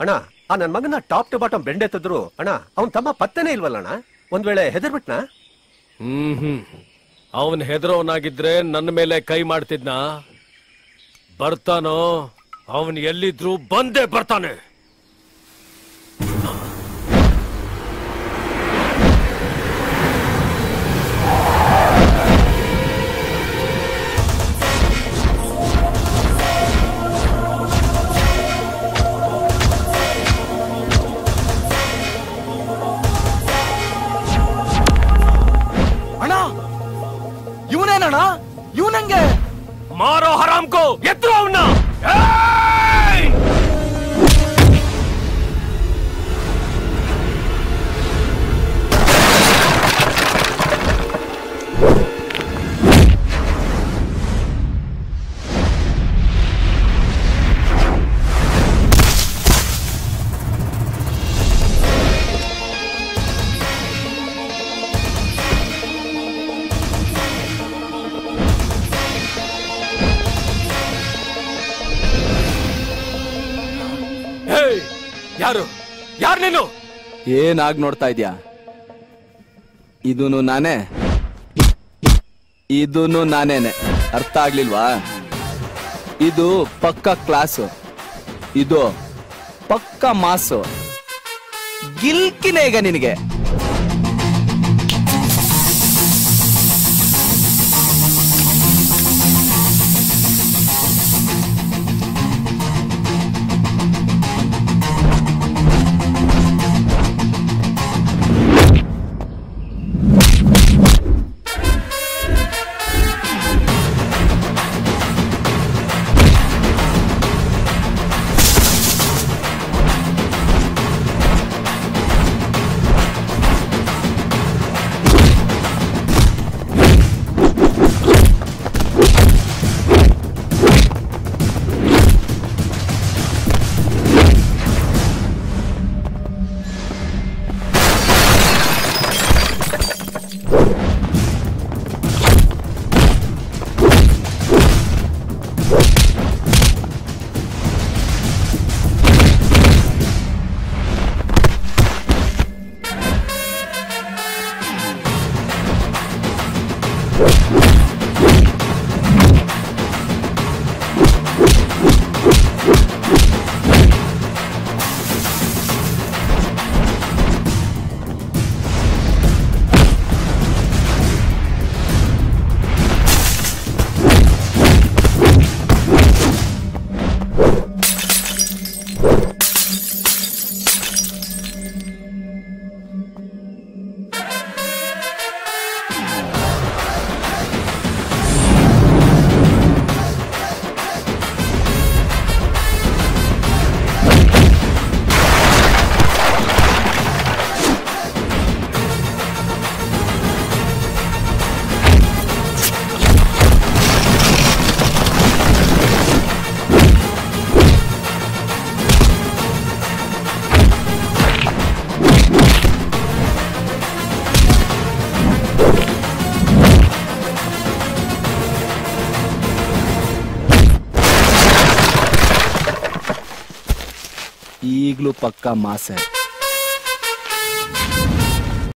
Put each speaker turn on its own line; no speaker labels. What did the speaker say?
ಅಣ್ಣ ಆ ನನ್ ಮಗನ ಟಾಪ್ ಟು ಬಾಟಮ್ ಬೆಂಡೆತ್ತಿದ್ರು ಅಣ್ಣ ಅವನ್ ತಮ್ಮ ಪತ್ತೆನೇ ಇಲ್ವಲ್ಲ ಅಣ್ಣ ಒಂದ್ ವೇಳೆ ಹೆದರ್ಬಿಟ್ನಾ
ಹ್ಮ್ ಹ್ಮ್ ಅವನ್ ಹೆದರೋನಾಗಿದ್ರೆ ನನ್ನ ಮೇಲೆ ಕೈ ಮಾಡ್ತಿದ್ನ ಬರ್ತಾನೋ ಅವನ್ ಎಲ್ಲಿದ್ರು ಬಂದೇ ಬರ್ತಾನೆ
ಅಣ್ಣ ಇವನೇನಣ್ಣ ಇವನಂಗೆ
ಮಾರೋ ಹರಾಮ್ಕೋ ಎತ್ತು ಅವನ್ನ ಯಾರು ಯಾರು ನೀನು
ಏನಾಗ್ ನೋಡ್ತಾ ಇದ್ಯಾ ಇದೂನು ನಾನೇ ಇದೂನು ನಾನೇನೆ ಅರ್ಥ ಆಗ್ಲಿಲ್ವಾ ಇದು ಪಕ್ಕ ಕ್ಲಾಸು ಇದು ಪಕ್ಕ ಮಾಸು ಗಿಲ್ಕಿನೇ ಈಗ ನಿನಗೆ ಈಗ್ಲೂ ಪಕ್ಕ ಮಾಸೆ